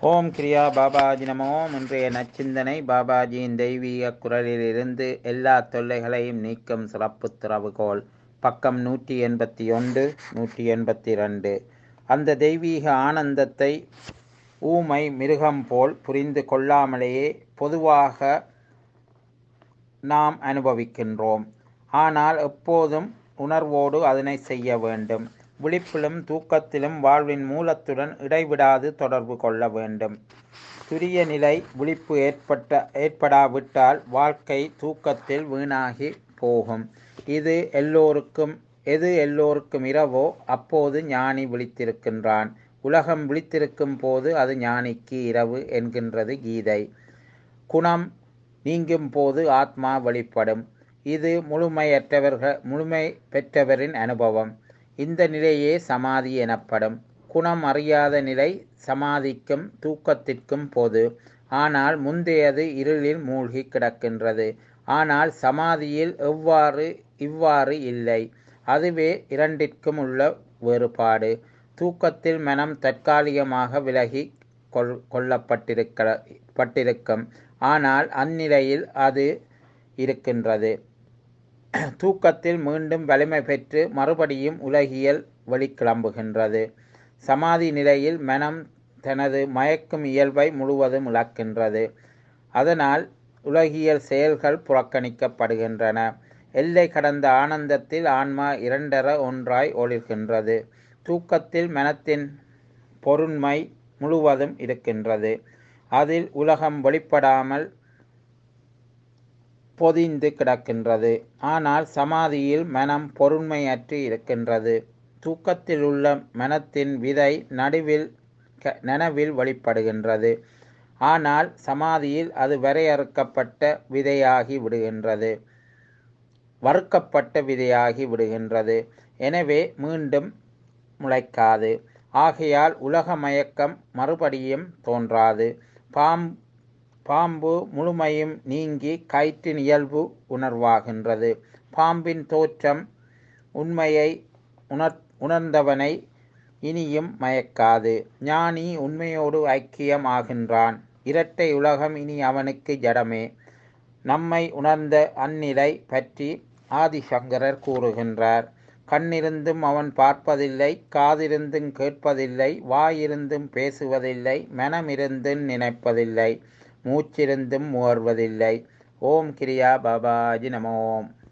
ஓம் கிரியா பாபாஜி நமோ இன்றைய நச்சிந்தனை பாபாஜியின் தெய்வீக குரலிலிருந்து எல்லா தொல்லைகளையும் நீக்கும் சிறப்பு திறவுகோல் பக்கம் நூற்றி எண்பத்தி ஒன்று நூற்றி எண்பத்தி ரெண்டு அந்த தெய்வீக ஆனந்தத்தை ஊமை மிருகம் போல் புரிந்து கொள்ளாமலேயே பொதுவாக நாம் அனுபவிக்கின்றோம் ஆனால் எப்போதும் உணர்வோடு அதனை செய்ய வேண்டும் விழிப்பிலும் தூக்கத்திலும் வாழ்வின் மூலத்துடன் இடைவிடாது தொடர்பு கொள்ள வேண்டும் துரிய நிலை விழிப்பு ஏற்பட்ட ஏற்படாவிட்டால் வாழ்க்கை தூக்கத்தில் வீணாகி போகும் இது எல்லோருக்கும் எது எல்லோருக்கும் இரவோ அப்போது ஞானி விழித்திருக்கின்றான் உலகம் விழித்திருக்கும் போது அது ஞானிக்கு இரவு என்கின்றது கீதை குணம் நீங்கும் போது ஆத்மா வெளிப்படும் இது முழுமையற்றவர்கள் முழுமை பெற்றவரின் அனுபவம் இந்த நிலையே சமாதி எனப்படும் குணம் அறியாத நிலை சமாதிக்கும் தூக்கத்திற்கும் பொது ஆனால் முந்தையது இருளில் மூழ்கி கிடக்கின்றது ஆனால் சமாதியில் எவ்வாறு இவ்வாறு இல்லை அதுவே இரண்டிற்கும் உள்ள வேறுபாடு தூக்கத்தில் மனம் தற்காலிகமாக விலகி கொள் கொள்ளப்பட்டிருக்க பட்டிருக்கும் ஆனால் அந்நிலையில் அது இருக்கின்றது தூக்கத்தில் மீண்டும் வலிமை பெற்று மறுபடியும் உலகியல் வெளிக்கிளம்புகின்றது சமாதி நிலையில் மனம் தனது மயக்கும் இயல்பை முழுவதும் இழக்கின்றது அதனால் உலகியல் செயல்கள் புறக்கணிக்கப்படுகின்றன எல்லை கடந்த ஆனந்தத்தில் ஆன்மா இரண்டர ஒன்றாய் ஒளிர்கின்றது தூக்கத்தில் மனத்தின் பொருண்மை முழுவதும் இருக்கின்றது அதில் உலகம் வெளிப்படாமல் பொதிந்து கிடக்கின்றது ஆனால் சமாதியில் மனம் பொருண்மையற்று இருக்கின்றது தூக்கத்தில் உள்ள மனத்தின் விதை நடுவில் நனவில் வெளிப்படுகின்றது ஆனால் சமாதியில் அது வரையறுக்கப்பட்ட விதையாகி விடுகின்றது வறுக்கப்பட்ட விதையாகி விடுகின்றது எனவே மீண்டும் முளைக்காது ஆகையால் உலக மயக்கம் மறுபடியும் தோன்றாது பாம் பாம்பு முழுமையும் நீங்கி கயிற்றின் இயல்பு உணர்வாகின்றது பாம்பின் தோற்றம் உண்மையை உணர் உணர்ந்தவனை இனியும் மயக்காது ஞானி உண்மையோடு ஐக்கியம் ஆகின்றான் இரட்டை உலகம் இனி அவனுக்கு ஜடமே நம்மை உணர்ந்த அந்நிலை பற்றி ஆதிசங்கரர் கூறுகின்றார் கண்ணிருந்தும் அவன் பார்ப்பதில்லை காதிருந்தும் கேட்பதில்லை வாயிருந்தும் பேசுவதில்லை மனமிருந்தும் நினைப்பதில்லை மூச்சிருந்தும் முகர்வதில்லை ஓம் கிரியா பாபாஜி நமோம்